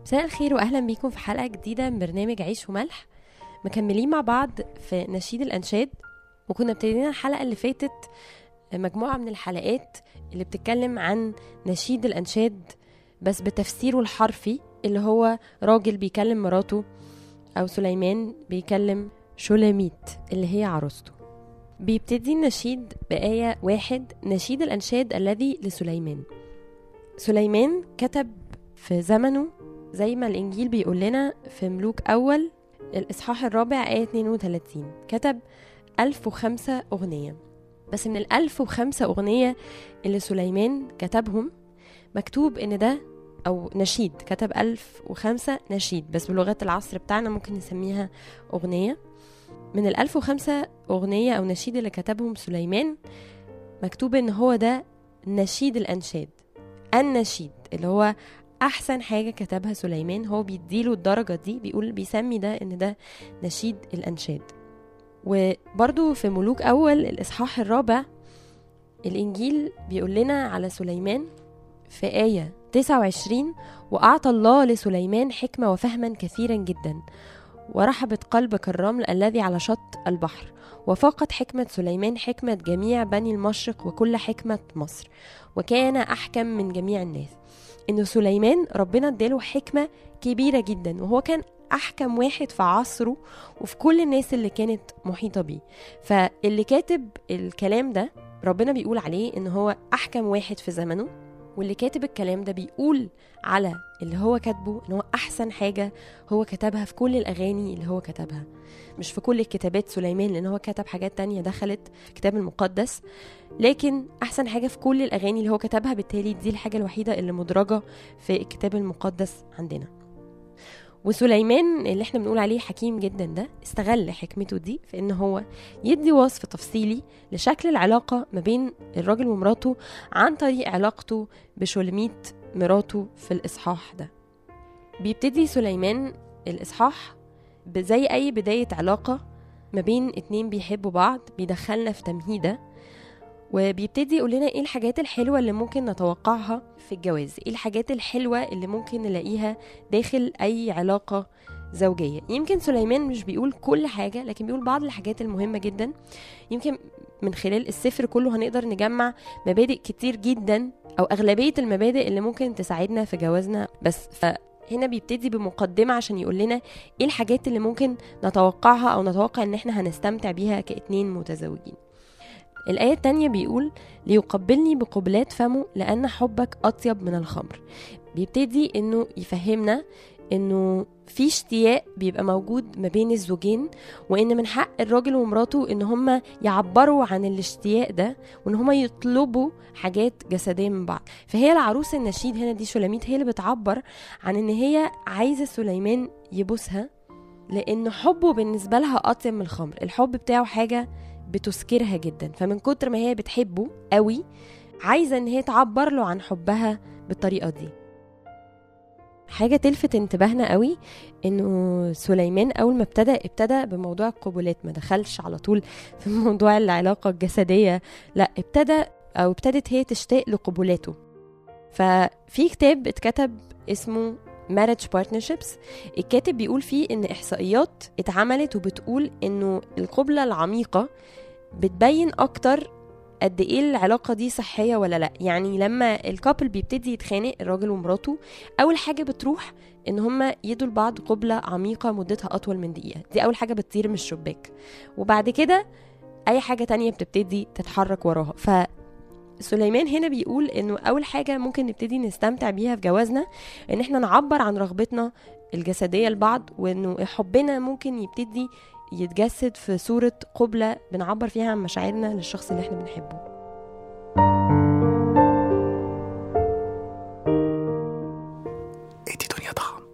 مساء الخير واهلا بيكم في حلقه جديده من برنامج عيش وملح مكملين مع بعض في نشيد الانشاد وكنا ابتدينا الحلقه اللي فاتت مجموعه من الحلقات اللي بتتكلم عن نشيد الانشاد بس بتفسيره الحرفي اللي هو راجل بيكلم مراته او سليمان بيكلم شولاميت اللي هي عروسته بيبتدي النشيد بآية واحد نشيد الأنشاد الذي لسليمان سليمان كتب في زمنه زي ما الإنجيل بيقول لنا في ملوك أول الإصحاح الرابع آية 32 كتب 1005 أغنية بس من ال 1005 أغنية اللي سليمان كتبهم مكتوب إن ده أو نشيد كتب 1005 نشيد بس بلغة العصر بتاعنا ممكن نسميها أغنية من ال 1005 أغنية أو نشيد اللي كتبهم سليمان مكتوب إن هو ده نشيد الأنشاد النشيد اللي هو احسن حاجه كتبها سليمان هو بيديله الدرجه دي بيقول بيسمي ده ان ده نشيد الانشاد وبرضو في ملوك اول الاصحاح الرابع الانجيل بيقول لنا على سليمان في ايه 29 واعطى الله لسليمان حكمه وفهما كثيرا جدا ورحبت قلب كالرمل الذي على شط البحر وفاقت حكمة سليمان حكمة جميع بني المشرق وكل حكمة مصر وكان أحكم من جميع الناس إن سليمان ربنا اداله حكمة كبيرة جدا وهو كان أحكم واحد في عصره وفي كل الناس اللي كانت محيطة بيه فاللي كاتب الكلام ده ربنا بيقول عليه إن هو أحكم واحد في زمنه واللي كاتب الكلام ده بيقول على اللي هو كاتبه ان هو احسن حاجه هو كتبها في كل الاغاني اللي هو كتبها مش في كل الكتابات سليمان لان هو كتب حاجات تانية دخلت في الكتاب المقدس لكن احسن حاجه في كل الاغاني اللي هو كتبها بالتالي دي الحاجه الوحيده اللي مدرجه في الكتاب المقدس عندنا وسليمان اللي احنا بنقول عليه حكيم جدا ده استغل حكمته دي في ان هو يدي وصف تفصيلي لشكل العلاقة ما بين الراجل ومراته عن طريق علاقته بشولميت مراته في الإصحاح ده بيبتدي سليمان الإصحاح زي أي بداية علاقة ما بين اتنين بيحبوا بعض بيدخلنا في تمهيدة وبيبتدي يقول لنا ايه الحاجات الحلوة اللي ممكن نتوقعها في الجواز ايه الحاجات الحلوة اللي ممكن نلاقيها داخل اي علاقة زوجية يمكن سليمان مش بيقول كل حاجة لكن بيقول بعض الحاجات المهمة جدا يمكن من خلال السفر كله هنقدر نجمع مبادئ كتير جدا او اغلبية المبادئ اللي ممكن تساعدنا في جوازنا بس ف هنا بيبتدي بمقدمة عشان يقول لنا ايه الحاجات اللي ممكن نتوقعها او نتوقع ان احنا هنستمتع بيها كاتنين متزوجين الآية التانية بيقول ليقبلني بقبلات فمه لأن حبك أطيب من الخمر بيبتدي إنه يفهمنا إنه في اشتياق بيبقى موجود ما بين الزوجين وإن من حق الراجل ومراته إن هما يعبروا عن الاشتياق ده وإن هما يطلبوا حاجات جسدية من بعض فهي العروس النشيد هنا دي شولاميت هي اللي بتعبر عن إن هي عايزة سليمان يبوسها لأن حبه بالنسبة لها أطيب من الخمر الحب بتاعه حاجة بتسكرها جدا فمن كتر ما هي بتحبه قوي عايزه ان هي تعبر له عن حبها بالطريقه دي حاجه تلفت انتباهنا قوي انه سليمان اول ما ابتدى ابتدى بموضوع القبلات ما دخلش على طول في موضوع العلاقه الجسديه لا ابتدى او ابتدت هي تشتاق لقبلاته ففي كتاب اتكتب اسمه marriage partnerships الكاتب بيقول فيه ان احصائيات اتعملت وبتقول انه القبلة العميقة بتبين اكتر قد ايه العلاقة دي صحية ولا لا يعني لما الكابل بيبتدي يتخانق الراجل ومراته اول حاجة بتروح ان هما يدوا لبعض قبلة عميقة مدتها اطول من دقيقة دي اول حاجة بتطير من الشباك وبعد كده اي حاجة تانية بتبتدي تتحرك وراها ف سليمان هنا بيقول انه اول حاجه ممكن نبتدي نستمتع بيها في جوازنا ان احنا نعبر عن رغبتنا الجسديه لبعض وانه حبنا ممكن يبتدي يتجسد في صوره قبله بنعبر فيها عن مشاعرنا للشخص اللي احنا بنحبه ادي دنيا طعم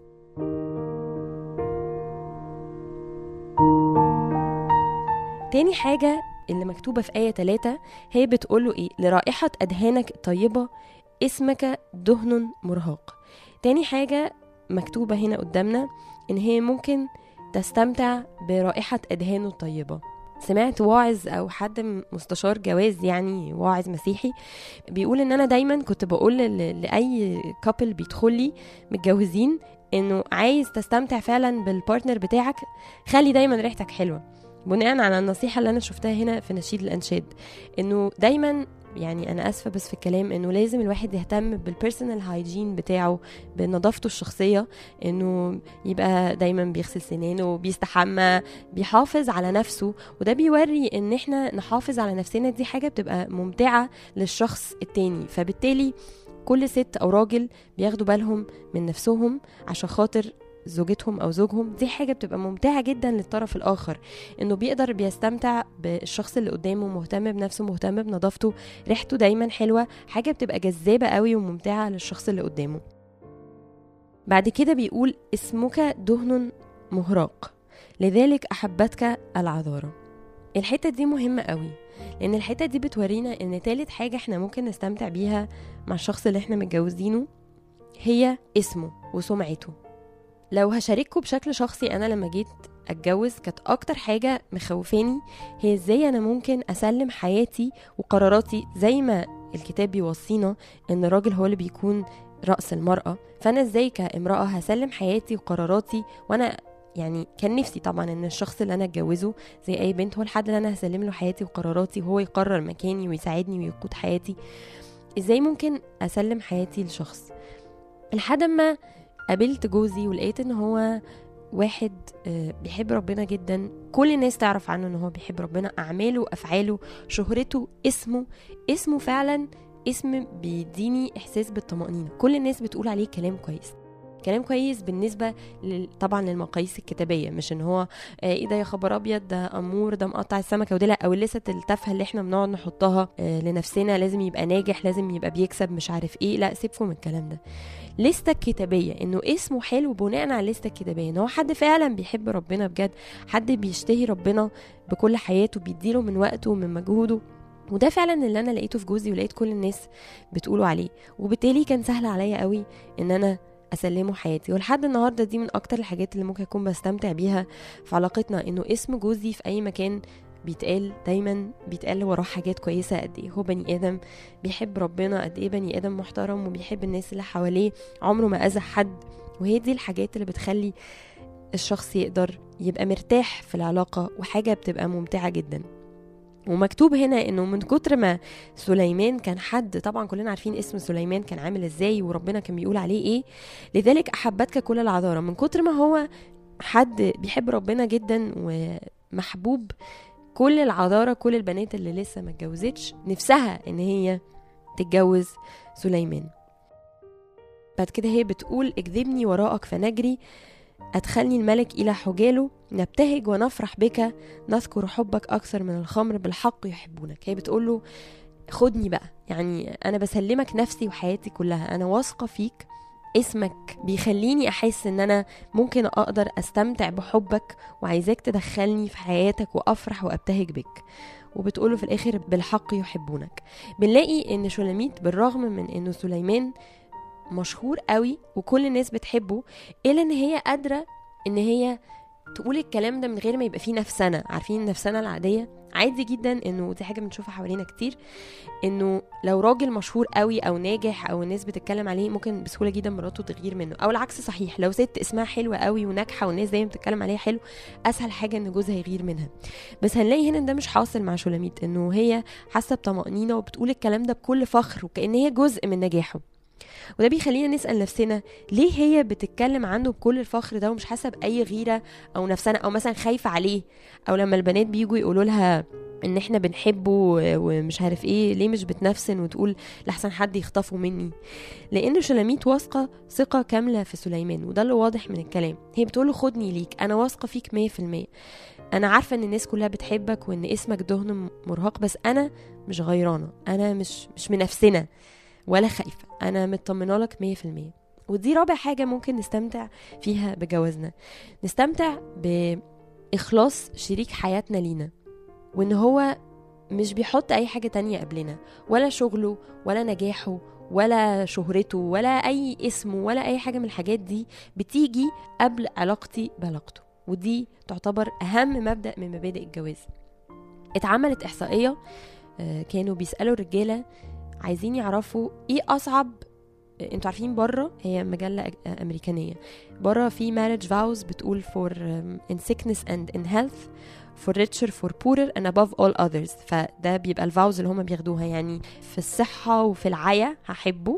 تاني حاجة اللي مكتوبة في آية 3 هي بتقوله إيه لرائحة أدهانك الطيبة اسمك دهن مرهق تاني حاجة مكتوبة هنا قدامنا إن هي ممكن تستمتع برائحة أدهانه الطيبة سمعت واعظ او حد مستشار جواز يعني واعظ مسيحي بيقول ان انا دايما كنت بقول لاي كابل بيدخل لي متجوزين انه عايز تستمتع فعلا بالبارتنر بتاعك خلي دايما ريحتك حلوه بناء على النصيحه اللي انا شفتها هنا في نشيد الانشاد انه دايما يعني انا اسفه بس في الكلام انه لازم الواحد يهتم بالبيرسونال هايجين بتاعه بنظافته الشخصيه انه يبقى دايما بيغسل سنانه بيستحمى بيحافظ على نفسه وده بيوري ان احنا نحافظ على نفسنا دي حاجه بتبقى ممتعه للشخص التاني فبالتالي كل ست او راجل بياخدوا بالهم من نفسهم عشان خاطر زوجتهم او زوجهم دي حاجه بتبقى ممتعه جدا للطرف الاخر انه بيقدر بيستمتع بالشخص اللي قدامه مهتم بنفسه مهتم بنظافته ريحته دايما حلوه حاجه بتبقى جذابه قوي وممتعه للشخص اللي قدامه بعد كده بيقول اسمك دهن مهراق لذلك احبتك العذاره الحته دي مهمه قوي لان الحته دي بتورينا ان تالت حاجه احنا ممكن نستمتع بيها مع الشخص اللي احنا متجوزينه هي اسمه وسمعته لو هشارككم بشكل شخصي انا لما جيت اتجوز كانت اكتر حاجه مخوفاني هي ازاي انا ممكن اسلم حياتي وقراراتي زي ما الكتاب بيوصينا ان الراجل هو اللي بيكون راس المراه فانا ازاي كامراه هسلم حياتي وقراراتي وانا يعني كان نفسي طبعا ان الشخص اللي انا اتجوزه زي اي بنت هو الحد اللي انا هسلم له حياتي وقراراتي وهو يقرر مكاني ويساعدني ويقود حياتي ازاي ممكن اسلم حياتي لشخص لحد ما قابلت جوزي ولقيت ان هو واحد آه، بيحب ربنا جدا كل الناس تعرف عنه ان هو بيحب ربنا اعماله افعاله شهرته اسمه اسمه فعلا اسم بيديني احساس بالطمانينه كل الناس بتقول عليه كلام كويس كلام كويس بالنسبة طبعا للمقاييس الكتابية مش ان هو آه، ايه ده يا خبر ابيض ده امور ده مقطع السمكة وده لا او اللسة التافهة اللي احنا بنقعد نحطها آه، لنفسنا لازم يبقى ناجح لازم يبقى بيكسب مش عارف ايه لا سيبكم من الكلام ده لستة كتابية انه اسمه حلو بناء على الليستة الكتابية ان هو حد فعلا بيحب ربنا بجد حد بيشتهي ربنا بكل حياته بيديله من وقته ومن مجهوده وده فعلا اللي انا لقيته في جوزي ولقيت كل الناس بتقولوا عليه وبالتالي كان سهل عليا قوي ان انا اسلمه حياتي ولحد النهارده دي من اكتر الحاجات اللي ممكن اكون بستمتع بيها في علاقتنا انه اسم جوزي في اي مكان بيتقال دايما بيتقال وراه حاجات كويسة قد ايه هو بني ادم بيحب ربنا قد ايه بني ادم محترم وبيحب الناس اللي حواليه عمره ما اذى حد وهي دي الحاجات اللي بتخلي الشخص يقدر يبقى مرتاح في العلاقة وحاجة بتبقى ممتعة جدا ومكتوب هنا انه من كتر ما سليمان كان حد طبعا كلنا عارفين اسم سليمان كان عامل ازاي وربنا كان بيقول عليه ايه لذلك احبتك كل العذارى من كتر ما هو حد بيحب ربنا جدا ومحبوب كل العذارى كل البنات اللي لسه ما اتجوزتش نفسها ان هي تتجوز سليمان بعد كده هي بتقول اكذبني وراءك فنجري أدخلني الملك إلى حجاله نبتهج ونفرح بك نذكر حبك أكثر من الخمر بالحق يحبونك هي بتقول له خدني بقى يعني أنا بسلمك نفسي وحياتي كلها أنا واثقة فيك اسمك بيخليني احس ان انا ممكن اقدر استمتع بحبك وعايزاك تدخلني في حياتك وافرح وابتهج بك وبتقوله في الاخر بالحق يحبونك بنلاقي ان شولاميت بالرغم من انه سليمان مشهور قوي وكل الناس بتحبه الا ان هي قادره ان هي تقول الكلام ده من غير ما يبقى فيه نفسنا عارفين النفسنا العاديه عادي جدا انه دي حاجه بنشوفها حوالينا كتير انه لو راجل مشهور قوي او ناجح او الناس بتتكلم عليه ممكن بسهوله جدا مراته تغير منه او العكس صحيح لو ست اسمها حلوه قوي وناجحه والناس دايما بتتكلم عليها حلو اسهل حاجه ان جوزها يغير منها بس هنلاقي هنا ان ده مش حاصل مع شولاميت انه هي حاسه بطمانينه وبتقول الكلام ده بكل فخر وكان هي جزء من نجاحه وده بيخلينا نسال نفسنا ليه هي بتتكلم عنه بكل الفخر ده ومش حاسه باي غيره او نفسنا او مثلا خايفه عليه او لما البنات بيجوا يقولوا لها ان احنا بنحبه ومش عارف ايه ليه مش بتنفسن وتقول لحسن حد يخطفه مني لان شلاميت واثقه ثقه كامله في سليمان وده اللي واضح من الكلام هي بتقول له خدني ليك انا واثقه فيك مية في المية انا عارفه ان الناس كلها بتحبك وان اسمك دهن مرهق بس انا مش غيرانه انا مش مش منفسنه ولا خايفة أنا مطمنة لك مية في المية ودي رابع حاجة ممكن نستمتع فيها بجوازنا نستمتع بإخلاص شريك حياتنا لينا وإن هو مش بيحط أي حاجة تانية قبلنا ولا شغله ولا نجاحه ولا شهرته ولا أي اسمه ولا أي حاجة من الحاجات دي بتيجي قبل علاقتي بعلاقته ودي تعتبر أهم مبدأ من مبادئ الجواز اتعملت احصائيه آه، كانوا بيسالوا الرجاله عايزين يعرفوا ايه اصعب آه، انتوا عارفين بره هي مجله أج- آه، امريكانيه بره في marriage vows بتقول for um, in sickness and in health for richer for poorer and above all others فده بيبقى الفاوز اللي هما بياخدوها يعني في الصحة وفي العيا هحبه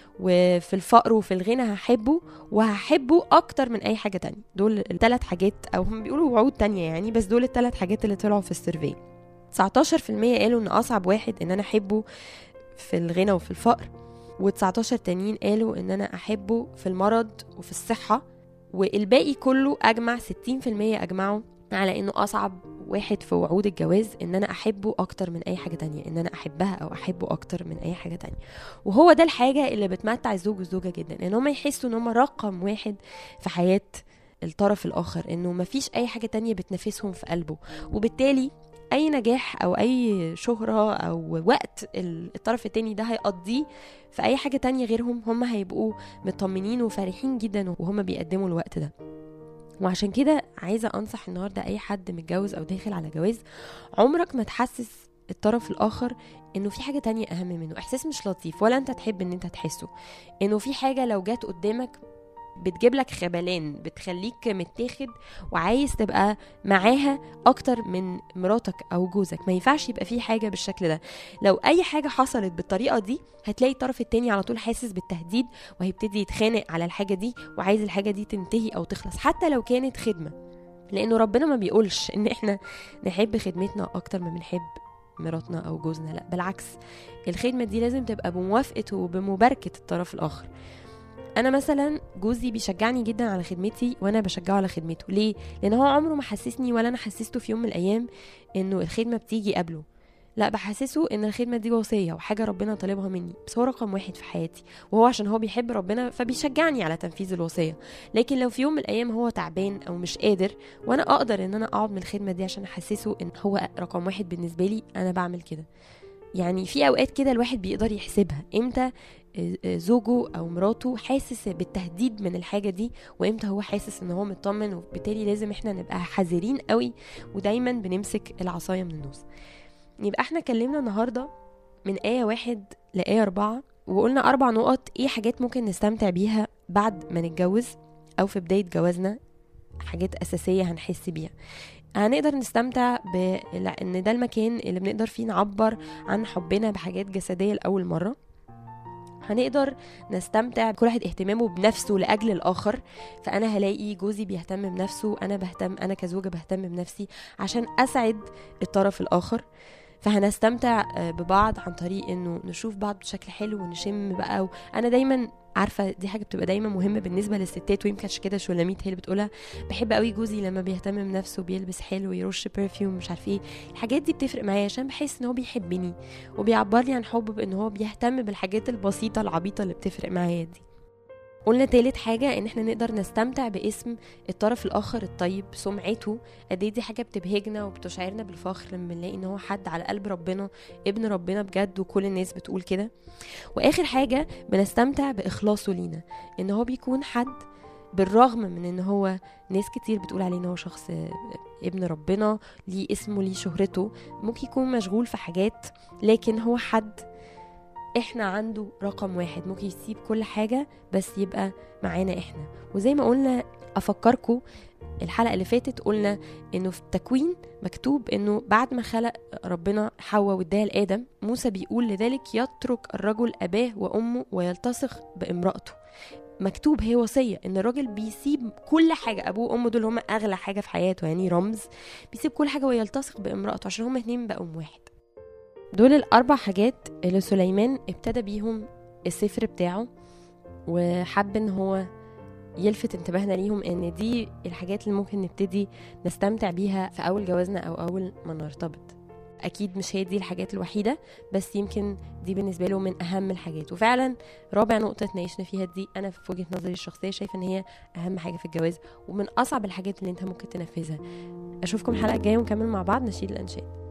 وفي الفقر وفي الغنى هحبه وهحبه اكتر من اي حاجة تانية دول الثلاث حاجات او هم بيقولوا وعود تانية يعني بس دول الثلاث حاجات اللي طلعوا في السيرفي 19% قالوا ان اصعب واحد ان انا احبه في الغنى وفي الفقر و19 تانيين قالوا ان انا احبه في المرض وفي الصحة والباقي كله اجمع 60% اجمعوا على انه اصعب واحد في وعود الجواز ان انا احبه اكتر من اي حاجة تانية ان انا احبها او احبه اكتر من اي حاجة تانية وهو ده الحاجة اللي بتمتع الزوج والزوجة جدا ان هم يحسوا ان هم رقم واحد في حياة الطرف الاخر انه مفيش اي حاجة تانية بتنافسهم في قلبه وبالتالي اي نجاح او اي شهرة او وقت ال- الطرف التاني ده هيقضيه في اي حاجة تانية غيرهم هم هيبقوا مطمنين وفرحين جدا وهم بيقدموا الوقت ده وعشان كده عايزة أنصح النهاردة أي حد متجوز أو داخل على جواز عمرك ما تحسس الطرف الآخر إنه في حاجة تانية أهم منه إحساس مش لطيف ولا أنت تحب إن أنت تحسه إنه في حاجة لو جت قدامك بتجيب لك خبلان بتخليك متاخد وعايز تبقى معاها اكتر من مراتك او جوزك ما ينفعش يبقى في حاجه بالشكل ده لو اي حاجه حصلت بالطريقه دي هتلاقي الطرف التاني على طول حاسس بالتهديد وهيبتدي يتخانق على الحاجه دي وعايز الحاجه دي تنتهي او تخلص حتى لو كانت خدمه لانه ربنا ما بيقولش ان احنا نحب خدمتنا اكتر ما بنحب مراتنا او جوزنا لا بالعكس الخدمه دي لازم تبقى بموافقه وبمباركه الطرف الاخر انا مثلا جوزي بيشجعني جدا على خدمتي وانا بشجعه على خدمته ليه لان هو عمره ما حسسني ولا انا حسسته في يوم من الايام انه الخدمه بتيجي قبله لا بحسسه ان الخدمه دي وصيه وحاجه ربنا طالبها مني بس هو رقم واحد في حياتي وهو عشان هو بيحب ربنا فبيشجعني على تنفيذ الوصيه لكن لو في يوم من الايام هو تعبان او مش قادر وانا اقدر ان انا اقعد من الخدمه دي عشان احسسه ان هو رقم واحد بالنسبه لي انا بعمل كده يعني في اوقات كده الواحد بيقدر يحسبها امتى زوجه او مراته حاسس بالتهديد من الحاجه دي وامتى هو حاسس ان هو مطمن وبالتالي لازم احنا نبقى حذرين قوي ودايما بنمسك العصايه من النص يبقى احنا اتكلمنا النهارده من آية واحد لآية أربعة وقلنا أربع نقط إيه حاجات ممكن نستمتع بيها بعد ما نتجوز أو في بداية جوازنا حاجات أساسية هنحس بيها هنقدر نستمتع بأن ده المكان اللي بنقدر فيه نعبر عن حبنا بحاجات جسدية لأول مرة هنقدر نستمتع كل واحد اهتمامه بنفسه لاجل الاخر فانا هلاقي جوزي بيهتم بنفسه انا بهتم انا كزوجه بهتم بنفسي عشان اسعد الطرف الاخر فهنستمتع ببعض عن طريق انه نشوف بعض بشكل حلو ونشم بقى انا دايما عارفه دي حاجه بتبقى دايما مهمه بالنسبه للستات ويمكن عشان كده شولاميت هي اللي بتقولها بحب قوي جوزي لما بيهتم بنفسه بيلبس حلو يرش برفيوم مش عارف ايه الحاجات دي بتفرق معايا عشان بحس ان هو بيحبني وبيعبر لي عن حبه بان هو بيهتم بالحاجات البسيطه العبيطه اللي بتفرق معايا دي قلنا تالت حاجة ان احنا نقدر نستمتع باسم الطرف الاخر الطيب سمعته قد دي حاجة بتبهجنا وبتشعرنا بالفخر لما بنلاقي ان هو حد على قلب ربنا ابن ربنا بجد وكل الناس بتقول كده واخر حاجة بنستمتع باخلاصه لينا ان هو بيكون حد بالرغم من ان هو ناس كتير بتقول عليه ان هو شخص ابن ربنا ليه اسمه ليه شهرته ممكن يكون مشغول في حاجات لكن هو حد احنا عنده رقم واحد ممكن يسيب كل حاجة بس يبقى معانا احنا وزي ما قلنا افكركم الحلقة اللي فاتت قلنا انه في التكوين مكتوب انه بعد ما خلق ربنا حواء واداها لآدم موسى بيقول لذلك يترك الرجل اباه وامه ويلتصق بامرأته مكتوب هي وصية ان الراجل بيسيب كل حاجة ابوه وامه دول هما اغلى حاجة في حياته يعني رمز بيسيب كل حاجة ويلتصق بامرأته عشان هما اتنين بقوا واحد دول الأربع حاجات اللي سليمان ابتدى بيهم السفر بتاعه وحب ان هو يلفت انتباهنا ليهم ان دي الحاجات اللي ممكن نبتدي نستمتع بيها في اول جوازنا او اول ما نرتبط اكيد مش هي دي الحاجات الوحيده بس يمكن دي بالنسبه له من اهم الحاجات وفعلا رابع نقطه اتناقشنا فيها دي انا في وجهه نظري الشخصيه شايفه ان هي اهم حاجه في الجواز ومن اصعب الحاجات اللي انت ممكن تنفذها اشوفكم الحلقه الجايه ونكمل مع بعض نشيد الانشاد